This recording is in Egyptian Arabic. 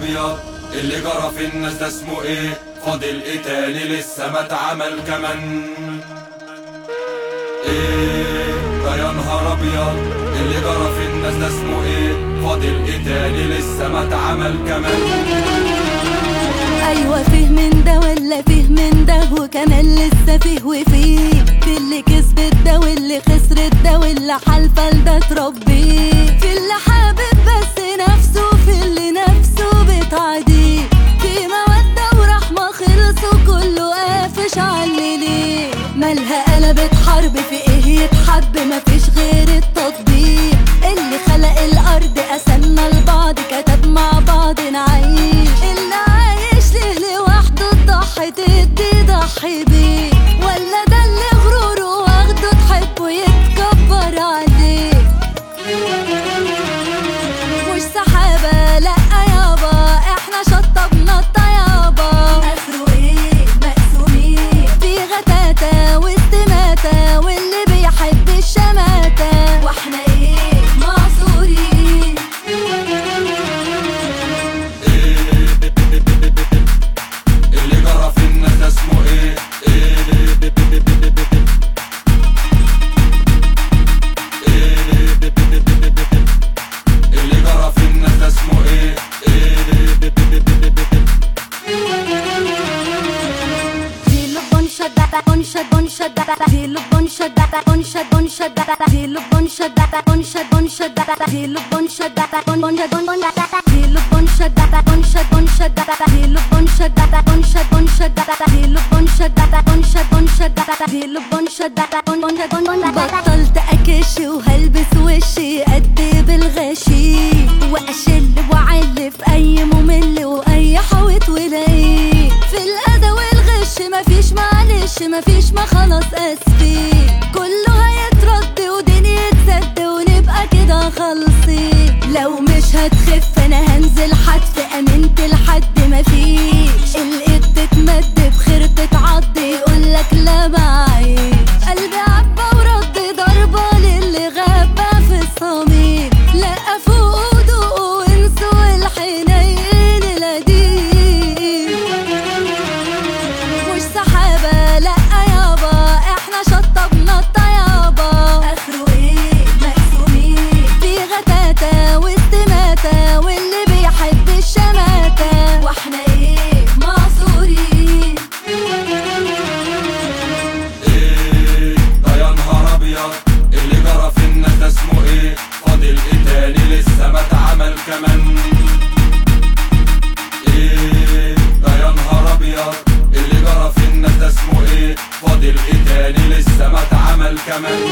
ابيض اللي جرى في الناس ده اسمه ايه فاضل ايه تاني لسه ما اتعمل كمان ايه ده يا نهار ابيض اللي جرى في الناس ده اسمه ايه فاضل ايه تاني لسه ما اتعمل كمان ايوه فيه من ده ولا فيه من ده وكمان لسه فيه وفيه في اللي كسبت ده واللي خسرت ده واللي حالفه لده تربيه في اللي حابب بس نفسه في اللي نفسه بتعديه في موده ورحمه خلصوا كله قافش علي ليه مالها قلبت حرب في ايه يتحب مفيش غير التطبيق اللي خلق الارض قسمنا لبعض كتب مع بعض نعيش اللي عايش ليه لوحده تضحي تدي ضحي بيه ولا ده اللي غروره واخده تحبه يتكبر عليه مش سحابة لأ يابا احنا شطبنا الطيابة اخره ايه مقسومين في غتاتة واستماتة واللي بيحب الشماتة واحنا ايه معصورين اللي جرى في الناس ده اسمه ايه ايه اللي جرى في الناس ده اسمه ايه Filo boncha data boncha boncha data Filo boncha data boncha boncha data Filo boncha data boncha boncha data Filo boncha data bon boncha bon bon data Filo boncha data boncha boncha data Filo boncha data boncha boncha data Filo boncha data boncha boncha data Filo boncha data bon boncha bon bon data بطلت اكش وهلبس وشي قد بالغشي واشل وعل في اي ممل واي حوت ولاقيه في الاذى والغش مفيش معلش مفيش ما خلاص اسفي كله هيترد ودنيا تسد ونبقى كده خالصين لو مش هتخف انا هنزل حتف امنت لحد مفيش الايد تتمد بخير تتعض يقولك لا معيش قلبي عبى ورد ضربة للي غابة في الصميم لا فوق ودوقوا وانسوا الحنين القديم مش سحابة لأ يابا احنا شطبنا الطيابة اخره ايه مقسومين في غتاتة واستماتة واللي بيحب الشماتة واحنا ايه معصورين ايه ده يا نهار ابيض اللي جرى في الناس ده اسمه ايه فاضل ايه تاني لسه ما اتعمل كمان ايه ده يا نهار ابيض اللي جرى في الناس ده اسمه ايه فاضل ايه تاني لسه ما اتعمل كمان